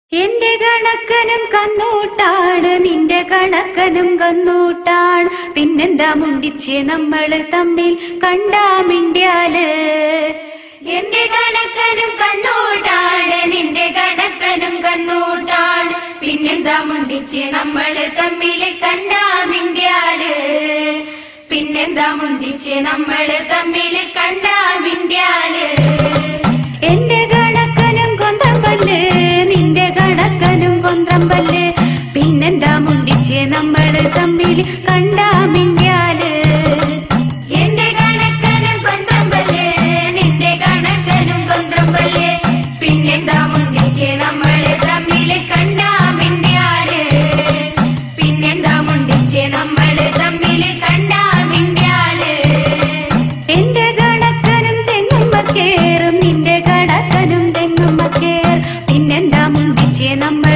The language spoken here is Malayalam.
എന്റെ കണക്കനും കന്നൂട്ടാണ് നിന്റെ കണക്കനും കന്നൂട്ടാണ് പിന്നെന്താ മുണ്ടിച്ച് നമ്മള് തമ്മിൽ കണ്ടാ മിണ്ടിയാല് എന്റെ കണക്കനും കന്നൂട്ടാണ് നിന്റെ കണക്കനും കന്നൂട്ടാണ് പിന്നെന്താ മുണ്ടിച്ച് നമ്മള് തമ്മിൽ കണ്ടാ മിണ്ടിയാല് പിന്നെന്താ മുണ്ടിച്ച് നമ്മള് തമ്മിൽ കണ്ടാ മിണ്ടിയാല് എന്റെ കണക്കനും കൊന്തമ്പല്ല് നിന്റെ കണക്കനും കൊന്തമ്പല്ല് പിന്നെന്താ മുണ്ടിച്ച് നമ്മള് തമ്മിൽ കണ്ടാ മിണ്ടിയാല് എന്റെ കണക്കനും കൊന്തമ്പല്ല് നിന്റെ കണക്കനും കൊന്തമ്പല്ല് പിന്നെന്താ മുണ്ടിച്ച് നമ്മള് തമ്മിൽ കണ്ടാ മിണ്ടിയാല് പിന്നെന്താ മുണ്ടിച്ച് നമ്മള് തമ്മിൽ കണ്ടാ മിണ്ടിയാല് എന്റെ കണക്കനും തെങ്ങുമ്പക്കേറും നിന്റെ കണക്കനും തെങ്ങുമ്പക്കേർ പിന്നെന്താ മുണ്ടിച്ച് നമ്മൾ